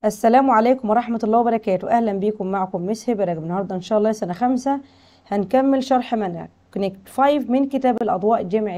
السلام عليكم ورحمة الله وبركاته أهلا بيكم معكم مس هبة راجب النهاردة إن شاء الله سنة خمسة هنكمل شرح منهج كونكت 5 من كتاب الأضواء الجامع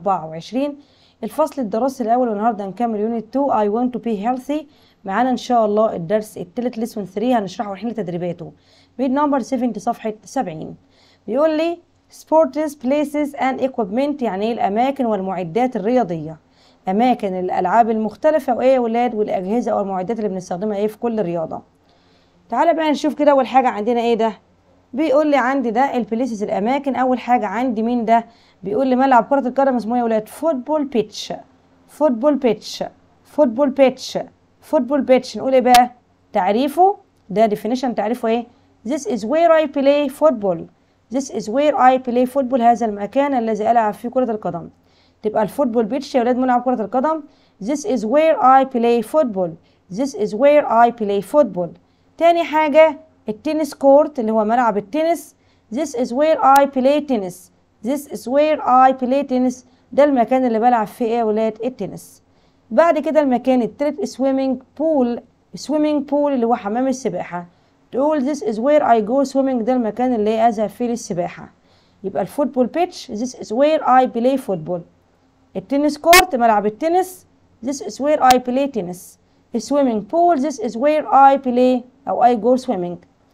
2024 الفصل الدراسي الأول والنهاردة هنكمل يونت 2 I want to be healthy معانا إن شاء الله الدرس التالت لسون 3 هنشرحه ونحل تدريباته بيد نمبر 70 صفحة 70 بيقول لي sports places and equipment يعني ايه الأماكن والمعدات الرياضية اماكن الالعاب المختلفه وايه يا ولاد والاجهزه او المعدات اللي بنستخدمها ايه في كل رياضه تعالى بقى نشوف كده اول حاجه عندنا ايه ده بيقول لي عندي ده البليسز الاماكن اول حاجه عندي مين ده بيقول لي ملعب كره القدم اسمه ايه يا ولاد فوتبول بيتش فوتبول بيتش فوتبول بيتش فوتبول بيتش نقول ايه بقى تعريفه ده ديفينيشن تعريفه ايه This is where I play football This is where I play football هذا المكان الذي ألعب فيه كرة القدم تبقى الفوتبول بيتش يا ولاد ملعب كرة القدم This is where I play football This is where I play football تاني حاجة التنس كورت اللي هو ملعب التنس This is where I play tennis This is where I play tennis ده المكان اللي بلعب فيه ايه يا ولاد التنس بعد كده المكان التالت swimming pool swimming pool اللي هو حمام السباحة تقول this is where I go swimming ده المكان اللي أذهب فيه للسباحة يبقى الفوتبول بيتش this is where I play football التنس كورت ملعب التنس this is where I play tennis swimming pool this is where I play أو I go swimming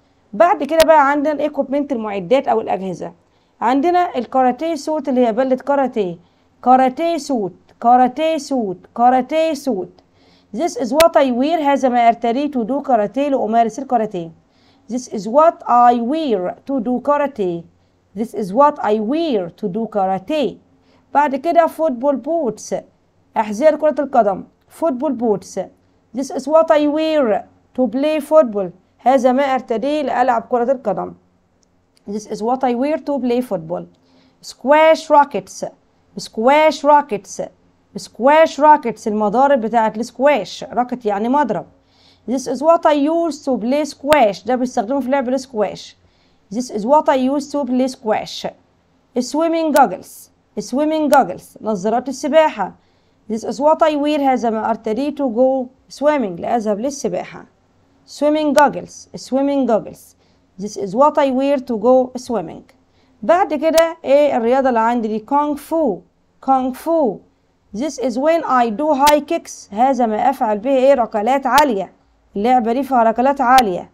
بعد كده بقى عندنا الايكوبمنت المعدات أو الأجهزة عندنا الكاراتيه سوت اللي هي بلة كاراتيه كاراتيه سوت كاراتيه سوت كاراتيه سوت This is what I wear هذا ما أرتديه to do كاراتيه لأمارس الكاراتيه This is what I wear to do karate This is what I wear to do karate بعد كده فوتبول بوتس أحذية كرة القدم فوتبول بوتس This is what I wear to play football هذا ما أرتديه لألعب كرة القدم This is what I wear to play football squash rockets squash rockets squash rockets المضارب بتاعت السكواش راكت يعني مضرب This is what I use to play squash ده بيستخدمه في لعب السكواش This is what I use to play squash swimming goggles swimming goggles نظارات السباحة This is what I wear هذا ما أرتديه to go swimming لأذهب للسباحة swimming goggles swimming goggles This is what I wear to go swimming بعد كده ايه الرياضة اللي عندي دي كونغ فو كونغ فو This is when I do high kicks هذا ما أفعل به ايه ركلات عالية اللعبة دي فيها ركلات عالية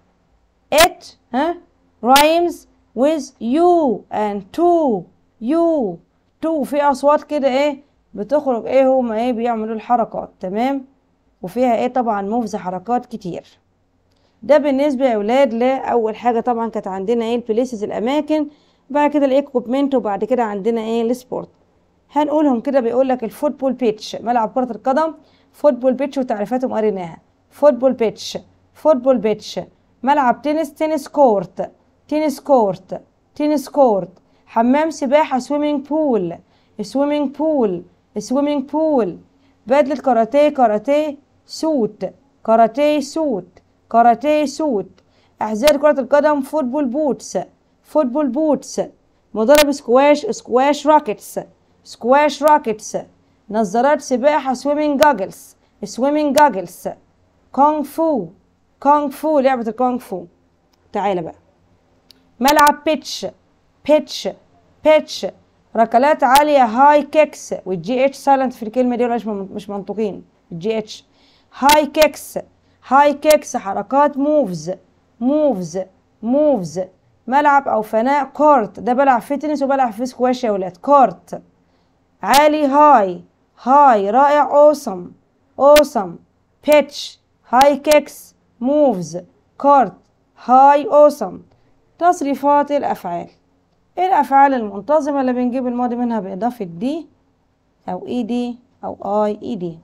it ها rhymes with you and to you تو في اصوات كده ايه بتخرج ايه هما ايه بيعملوا الحركات تمام وفيها ايه طبعا موفز حركات كتير ده بالنسبه يا اولاد لاول حاجه طبعا كانت عندنا ايه البليسز الاماكن بعد كده الايكوبمنت وبعد كده عندنا ايه السبورت هنقولهم كده بيقول لك الفوتبول بيتش ملعب كره القدم فوتبول بيتش وتعريفاتهم قريناها فوتبول بيتش فوتبول بيتش ملعب تنس تنس كورت تنس كورت تنس كورت حمام سباحة سويمينج بول سويمينج بول سويمينج بول بدلة كاراتيه كاراتيه سوت كاراتيه سوت كاراتيه سوت أحذية كرة القدم فوتبول بوتس فوتبول بوتس مضرب سكواش سكواش راكتس سكواش راكتس نظارات سباحة سويمينج جاجلز سويمينج جاجلز كونغ فو كونغ فو لعبة الكونغ فو تعالى بقى ملعب بيتش بيتش بيتش ركلات عالية هاي كيكس والجي اتش سايلنت في الكلمة دي مش مش منطقين الجي اتش هاي كيكس هاي كيكس حركات موفز موفز موفز ملعب او فناء كورت ده بلعب فيه تنس وبلعب فيه سكواش يا ولاد كورت عالي هاي هاي رائع اوسم اوسم بيتش هاي كيكس موفز كورت هاي اوسم تصريفات الافعال ايه الافعال المنتظمه اللي بنجيب الماضي منها باضافه دي او اي دي او اي اي دي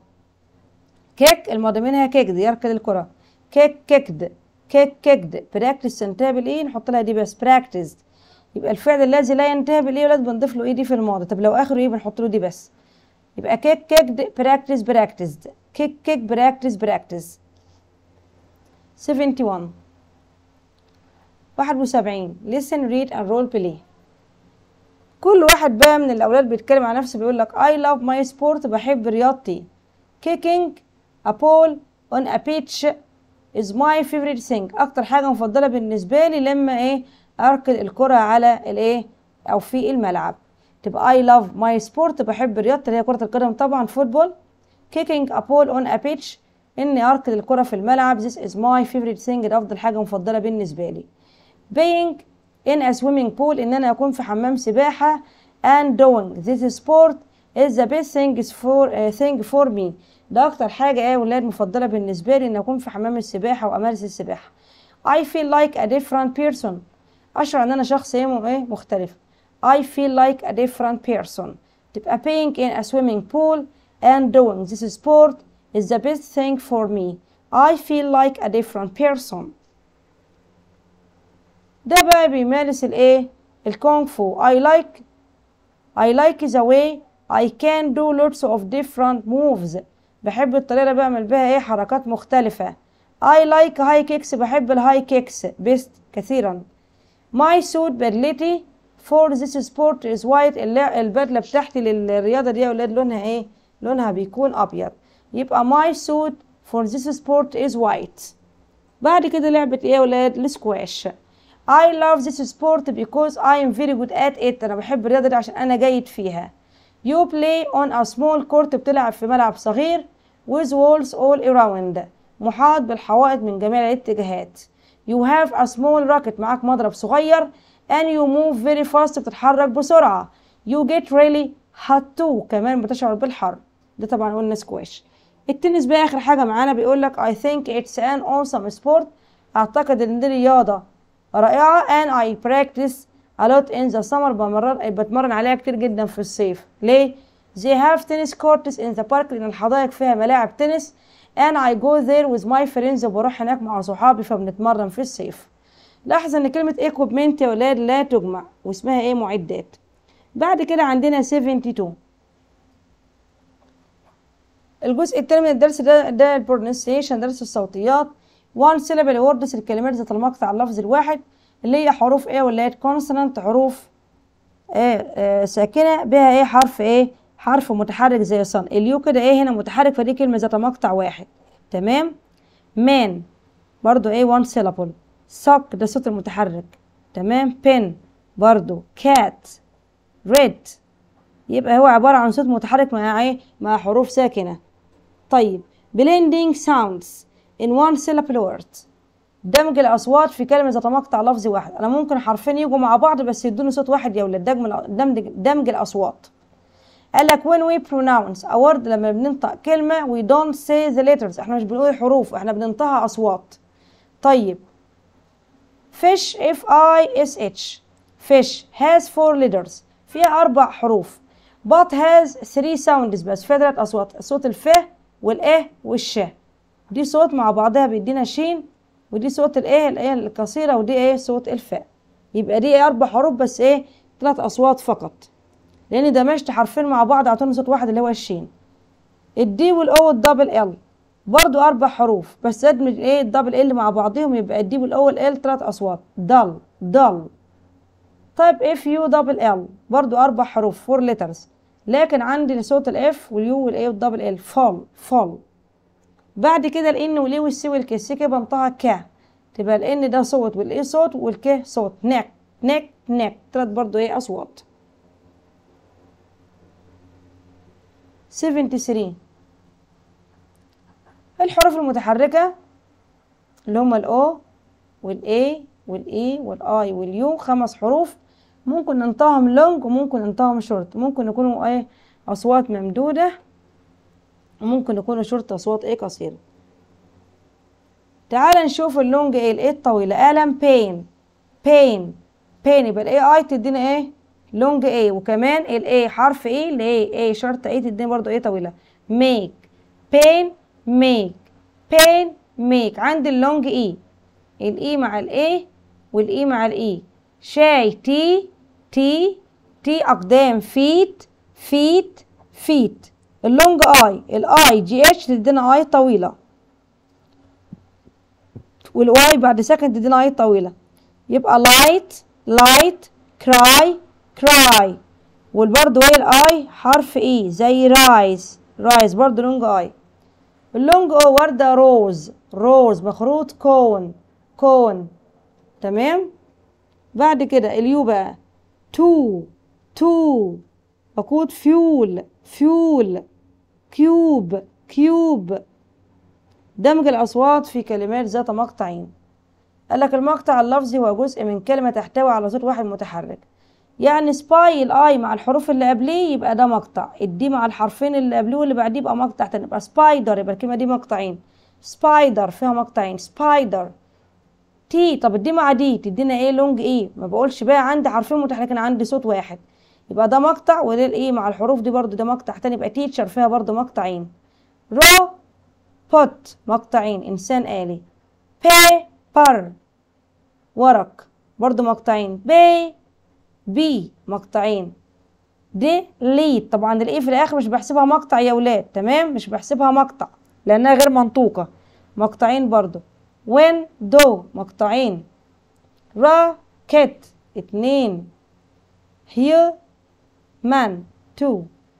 كيك الماضي منها كيكد يركض الكره كيك كيكد كيك كيكد براكتس تنتهي بالايه نحط لها دي بس براكتس يبقى الفعل الذي لا ينتهي بالايه ولاد بنضيف له ايه دي في الماضي طب لو اخره ايه بنحط له دي بس يبقى كيك كيكد براكتس براكتس كيك كيك براكتس براكتس 71 71 listen read and role play كل واحد بقى من الاولاد بيتكلم عن نفسه بيقول لك I love my sport بحب رياضتي kicking a ball on a pitch is my favorite thing اكتر حاجة مفضلة بالنسبة لي لما ايه اركض الكرة على الايه او في الملعب تبقى I love my sport بحب رياضة اللي هي كرة القدم طبعا فوتبول kicking a ball on a pitch اني اركض الكرة في الملعب this is my favorite thing ده افضل حاجة مفضلة بالنسبة لي being in a swimming pool ان انا اكون في حمام سباحة and doing this sport is the best thing for uh, thing for me ده اكتر حاجة ايه ولاد مفضلة بالنسبة لي ان اكون في حمام السباحة وامارس السباحة I feel like a different person اشعر ان انا شخص ايه ايه مختلف I feel like a different person تبقى being in a swimming pool and doing this sport is the best thing for me I feel like a different person ده بقى بيمارس الايه الكونغ فو I like I like the way I can do lots of different moves بحب الطريقة اللي بعمل بيها ايه حركات مختلفة I like high kicks بحب الهاي كيكس best كثيرا My suit بدلتي for this sport is white البدلة بتاعتي للرياضة دي يا ولاد لونها ايه لونها بيكون أبيض يبقى my suit for this sport is white بعد كده لعبة ايه يا ولاد السكواش I love this sport because I am very good at it أنا بحب الرياضة دي عشان أنا جيد فيها You play on a small court بتلعب في ملعب صغير with walls all around محاط بالحوائط من جميع الاتجاهات You have a small racket معاك مضرب صغير and you move very fast بتتحرك بسرعة You get really hot too كمان بتشعر بالحر ده طبعا قلنا سكواش التنس بقى آخر حاجة معانا بيقول لك I think it's an awesome sport أعتقد إن دي رياضة رائعة and I practice a lot in the summer بمرن بتمرن عليها كتير جدا في الصيف ليه؟ They have tennis courts in the park لأن الحدائق فيها ملاعب تنس and I go there with my friends وبروح هناك مع صحابي فبنتمرن في الصيف لاحظ ان كلمة equipment يا ولاد لا تجمع واسمها ايه معدات بعد كده عندنا 72 الجزء التاني من الدرس ده ده البرونسيشن درس الصوتيات one syllable words الكلمات ذات المقطع اللفظ الواحد اللي هي حروف ايه ولا consonant حروف ايه آه ساكنة بها ايه حرف ايه حرف متحرك زي صن اليو كده ايه هنا متحرك فدي كلمة ذات مقطع واحد تمام مان برضو ايه one syllable sock ده الصوت المتحرك تمام pen برضو cat red يبقى هو عبارة عن صوت متحرك مع ايه مع حروف ساكنة طيب blending sounds in one syllable word دمج الأصوات في كلمة ذات مقطع لفظي واحد أنا ممكن حرفين يجوا مع بعض بس يدوني صوت واحد يا ولاد دمج دمج الأصوات قال لك when we pronounce a word لما بننطق كلمة we don't say the letters احنا مش بنقول حروف احنا بننطقها أصوات طيب fish f i s h fish has four letters فيها أربع حروف but has three sounds بس فيها ثلاث أصوات صوت الف والإه والش دي صوت مع بعضها بيدينا شين ودي صوت الإيه الإيه القصيرة ودي إيه صوت الفاء يبقى دي إيه أربع حروف بس إيه ثلاث أصوات فقط لأن دمجت حرفين مع بعض أعطوني صوت واحد اللي هو الشين الدي والأو والدبل ال برضو أربع حروف بس أدمج إيه الدبل ال مع بعضهم يبقى الدي والأو والال ثلاث أصوات دل دل طيب اف يو دبل ال برضو اربع حروف فور ليترز لكن عندي صوت الاف واليو والاي والدبل ال فول فول بعد كده الان والاي والسي والكي السي كده بنطقها ك تبقى الان ده صوت والاي صوت والك صوت نك نك نك تلات برضو ايه اصوات 73 الحروف المتحركة اللي هما الاو والاي والاي والاي واليو خمس حروف ممكن ننطقهم لونج وممكن ننطقهم شورت ممكن يكونوا ايه اصوات ممدوده وممكن يكونوا شورت اصوات ايه قصيره تعال نشوف اللونج ايه الايه الطويله قلم بين بين بين يبقى الاي اي تدينا ايه لونج ايه وكمان الاي حرف ايه الاي ايه شرط ايه تدينا برضو ايه طويله ميك بين ميك بين ميك عندي اللونج ايه الاي مع الاي والاي مع الاي شاي تي تي تي اقدام فيت فيت فيت اللونج اي الاي جي اتش تدينا اي طويله والواي بعد سكند تدينا اي طويله يبقى لايت لايت كراي كراي والبرضو ايه الاي حرف اي زي رايز رايز برضو لونج اي اللونج او وردة روز روز مخروط كون كون تمام بعد كده اليو بقى تو تو وقود فيول فيول كيوب كيوب دمج الأصوات في كلمات ذات مقطعين قال لك المقطع اللفظي هو جزء من كلمة تحتوي على صوت واحد متحرك يعني سباي الاي مع الحروف اللي قبليه يبقى ده مقطع الدي مع الحرفين اللي قبليه واللي بعديه يبقى مقطع تاني يبقى سبايدر يبقى الكلمة دي مقطعين سبايدر فيها مقطعين سبايدر تي طب الدي مع دي تدينا ايه لونج ايه ما بقولش بقى عندي حرفين متحركين عندي صوت واحد يبقى ده مقطع وده الايه مع الحروف دي برضو ده مقطع تاني يبقى تيتشر فيها برضو مقطعين رو بوت مقطعين انسان آلي بيبر ورق برضو مقطعين بي بي مقطعين دي ليد طبعا الايه في الاخر مش بحسبها مقطع يا ولاد تمام مش بحسبها مقطع لانها غير منطوقه مقطعين برضو وين دو مقطعين راكت اتنين هيو مان تو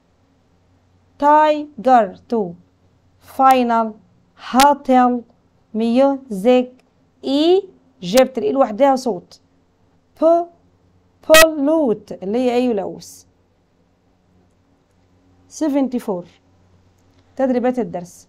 تايجر تو فاينل هاتل ميوزك اي جبت الاي لوحدها صوت بو بولوت اللي هي ايه يلوث 74 تدريبات الدرس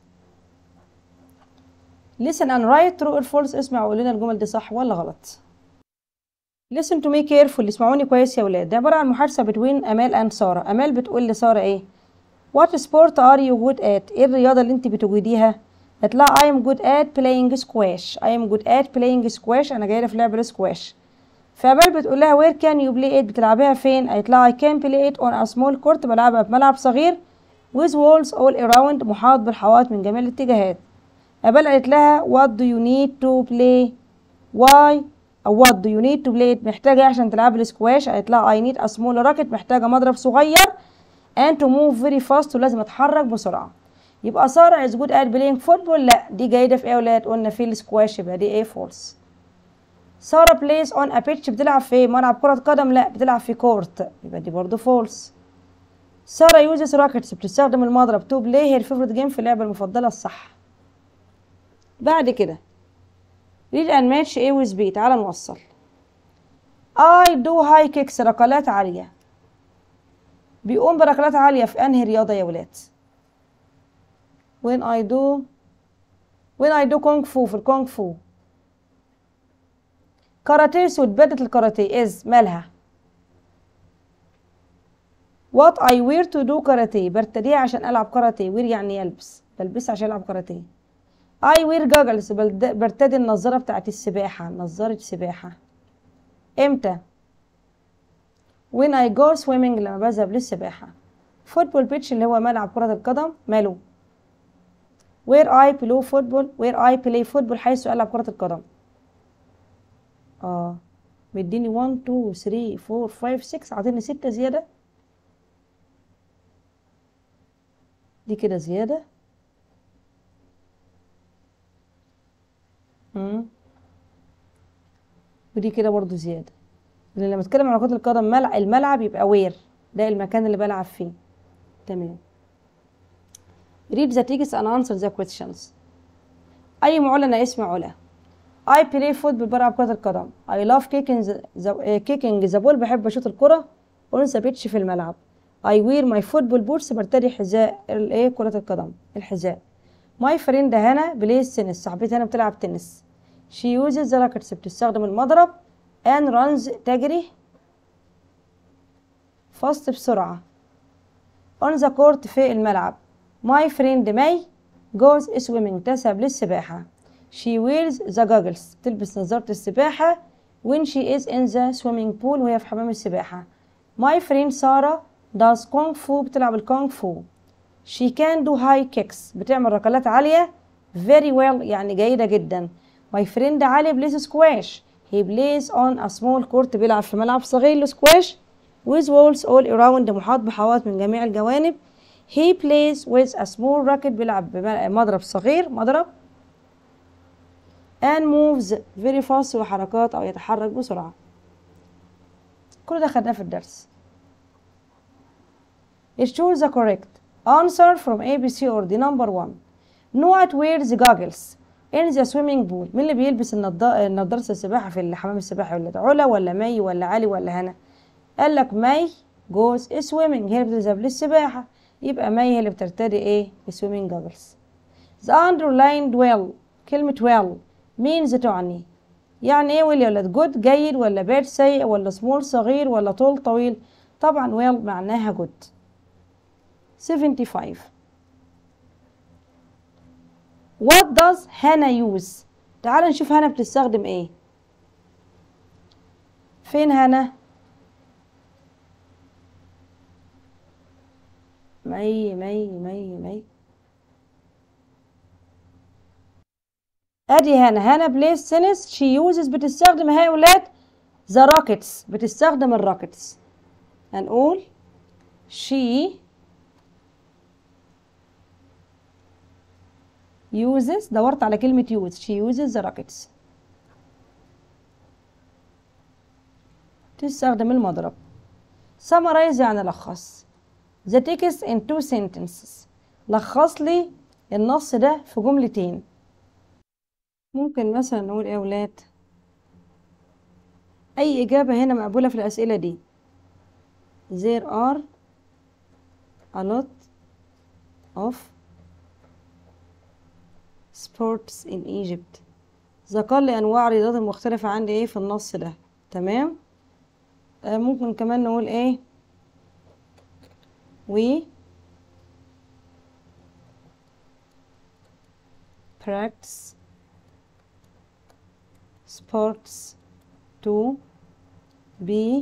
listen and write true or false اسمع وقول لنا الجمل دي صح ولا غلط listen to me carefully اسمعوني كويس يا ولاد ده عبارة عن محادثة بين أمال and سارة أمال بتقول لسارة ايه what sport are you good at ايه الرياضة اللي انت بتجيديها قالت لها I am good at playing squash I am good at playing squash أنا جاية في لعب السكواش فأمال بتقول لها where can you play it بتلعبيها فين قالت لها I can play it on a small court بلعبها في ملعب صغير with walls all around محاط بالحوائط من جميع الاتجاهات أمال قالت لها what do you need to play why أو what do you need to play it محتاجة إيه عشان تلعب السكواش قالت لها I need a small racket محتاجة مضرب صغير and to move very fast ولازم أتحرك بسرعة يبقى سارة is good at playing football لا دي جيدة في ايه يا ولاد قلنا في السكواش يبقى دي ايه فولس سارة بلايز اون ا بيتش بتلعب في ملعب كرة قدم لا بتلعب في كورت يبقى دي برضه فولس سارة يوزز راكتس بتستخدم المضرب تو بلاي هي الفيفورت جيم في اللعبة المفضلة الصح بعد كده read and match A with B تعال نوصل I do high kicks ركلات عالية بيقوم بركلات عالية في أنهي رياضة يا ولاد when I do when I do كونغ فو في الكونغ فو كاراتيه سود بدلة الكاراتيه is مالها what I wear to do كاراتيه برتديها عشان ألعب كاراتيه wear يعني يلبس بلبسها عشان ألعب كاراتيه I wear goggles برتدي النظارة بتاعت السباحة نظارة سباحة امتى when I go swimming لما بذهب للسباحة فوتبول بيتش اللي هو ملعب كرة القدم ماله where I play football where I play football حيث ألعب كرة القدم اه مديني 1 2 3 4 5 6 عاطيني 6 زيادة دي كده زيادة مم. ودي كده برضو زيادة لأن لما اتكلم عن كرة القدم ملعب الملعب يبقى وير ده المكان اللي بلعب فيه تمام read the text and answer the questions أي معلنة اسم علا I play football بلعب كرة القدم I love kicking the, the, kicking the ball بحب أشوط الكرة أنثى بيتش في الملعب I wear my football boots برتدي حذاء الايه كرة القدم الحذاء My friend هنا بلايز تنس صاحبتي هنا بتلعب تنس She uses the rackets بتستخدم المضرب and runs تجري fast بسرعة on the court في الملعب My friend May goes swimming تذهب للسباحة She wears the goggles تلبس نظارة السباحة when she is in the swimming pool وهي في حمام السباحة My friend Sarah does kung fu بتلعب الكونغ فو She can do high kicks بتعمل ركلات عالية very well يعني جيدة جدا My friend علي plays squash He plays on a small court بيلعب في ملعب صغير للسكواش with walls all around محاط بحوائط من جميع الجوانب He plays with a small racket بيلعب بمضرب صغير مضرب and moves very fast وحركات أو يتحرك بسرعة كل ده خدناه في الدرس Choose the correct answer from A, B, C or D number one نوت ويرز جاجلز in the swimming pool مين اللي بيلبس النضارة نضارة السباحة في حمام السباحة ولا علا ولا مي ولا علي ولا هنا قال لك مي جوز swimming هي اللي بتذهب للسباحة يبقى مي هي اللي بترتدي ايه swimming goggles the underlined well كلمة well means تعني يعني ايه ويل يا ولاد جود جيد ولا باد سيء ولا سمول صغير ولا طول طويل طبعا ويل معناها جود 75 What does هانا use تعال نشوف هانا بتستخدم ايه فين هانا مي مي مي مي ادي هنا هنا بليس سينس شي يوزز بتستخدم هاي ولاد ذا روكيتس بتستخدم الروكيتس هنقول she uses دورت على كلمة use she uses the rockets تستخدم المضرب summarize يعني لخص the text in two sentences لخص لي النص ده في جملتين ممكن مثلا نقول ايه يا ولاد اي اجابة هنا مقبولة في الاسئلة دي there are a lot of sports in Egypt ذكر لي انواع الرياضات المختلفة عندي ايه في النص ده تمام آه ممكن كمان نقول ايه we practice sports to be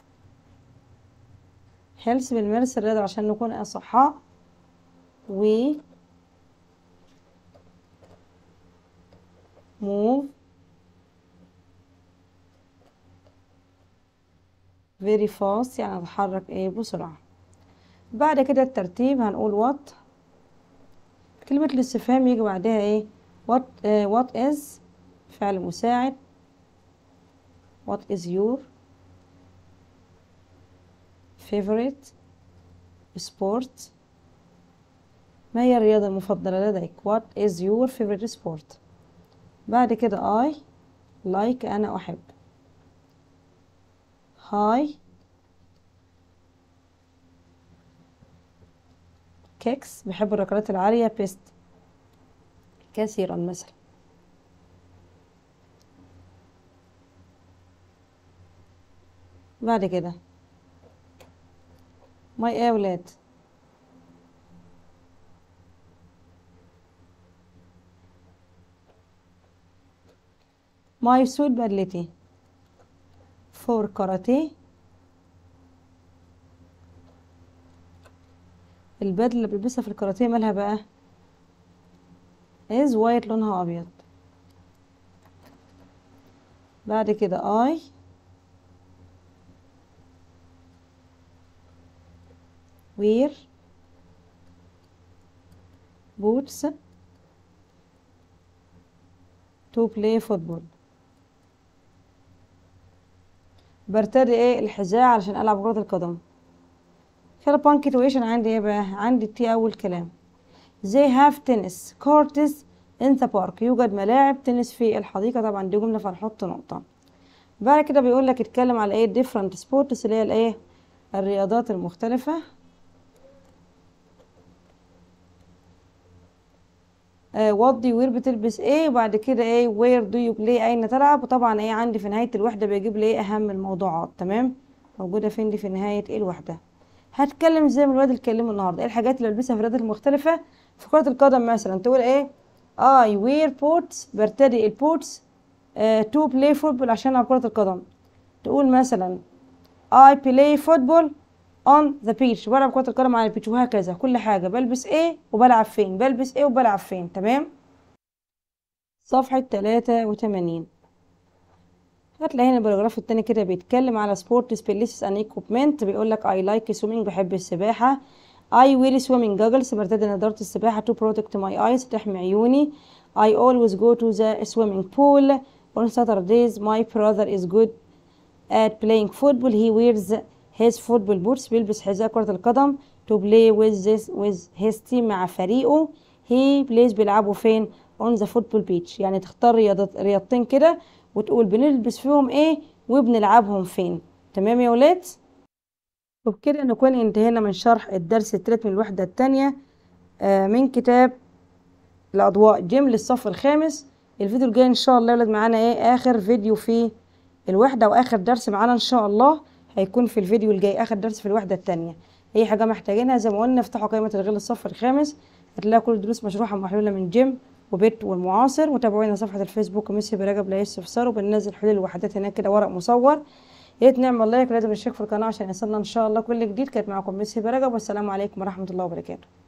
healthy بنمارس الرياضة عشان نكون أصحاء و move very fast يعني نتحرك ايه بسرعة بعد كده الترتيب هنقول what كلمة الاستفهام يجي بعدها ايه what uh, what is فعل مساعد what is your favorite sport ما هي الرياضة المفضلة لديك what is your favorite sport بعد كده I like أنا أحب high كيكس بحب الركلات العالية بيست كثيرا مثلا بعد كده ماي ايه يا ولاد ماي سوت بدلتي فور كاراتيه البدلة اللي بلبسها في الكاراتيه مالها بقى از وايت لونها ابيض بعد كده اي وير بوتس تو بلاي فوتبول برتدي ايه الحذاء علشان العب كرة القدم كده punctuation عندي ايه بقى عندي تي اول كلام they have tennis courts in the park يوجد ملاعب تنس في الحديقة طبعا دي جملة فهنحط نقطة بعد كده بيقول لك اتكلم على ايه different sports اللي هي الايه الرياضات المختلفة وات دو وير بتلبس ايه وبعد كده ايه وير دو يو بلاي اين تلعب وطبعا ايه عندي في نهايه الوحده بيجيب لي ايه اهم الموضوعات تمام موجوده فين دي في نهايه ايه الوحده هتكلم زي ما الولاد اتكلموا النهارده ايه الحاجات اللي بلبسها في الرياضات المختلفه في كره القدم مثلا تقول ايه اي وير بوتس برتدي البوتس تو بلاي فوتبول عشان العب كره القدم تقول مثلا اي بلاي فوتبول اون ذا بيتش بلعب كرة القدم على البيتش وهكذا كل حاجة بلبس ايه وبلعب فين بلبس ايه وبلعب فين تمام صفحة تلاتة وتمانين هتلاقي هنا الباراجراف التاني كده بيتكلم على سبورت سبيليسيس ان ايكوبمنت بيقول لك اي لايك سويمنج بحب السباحة اي وير سويمنج جاجلز برتدي نظارة السباحة تو بروتكت ماي ايز تحمي عيوني I always go to the swimming pool on Saturdays my brother is good at playing football he wears his football boots بيلبس حذاء كرة القدم to play with this with his team مع فريقه هي بليز بيلعبوا فين اون ذا فوتبول بيتش يعني تختار رياضة رياضتين كده وتقول بنلبس فيهم ايه وبنلعبهم فين تمام يا ولاد وبكده نكون انتهينا من شرح الدرس التالت من الوحدة التانية آه من كتاب الأضواء جيم للصف الخامس الفيديو الجاي إن شاء الله يا ولاد معانا إيه آخر فيديو في الوحدة وآخر درس معانا إن شاء الله هيكون في الفيديو الجاي آخر درس في الوحدة التانية أي حاجة محتاجينها زي ما قلنا افتحوا قائمة الغل الصف الخامس هتلاقوا كل الدروس مشروحة محلولة من جيم وبيت والمعاصر وتابعونا صفحة الفيسبوك ميسي برجب لا يستفسروا بننزل حلول الوحدات هناك كده ورق مصور يا ريت نعمل لايك ولازم نشترك في القناة عشان يصلنا إن شاء الله كل جديد كانت معاكم ميسي برجب والسلام عليكم ورحمة الله وبركاته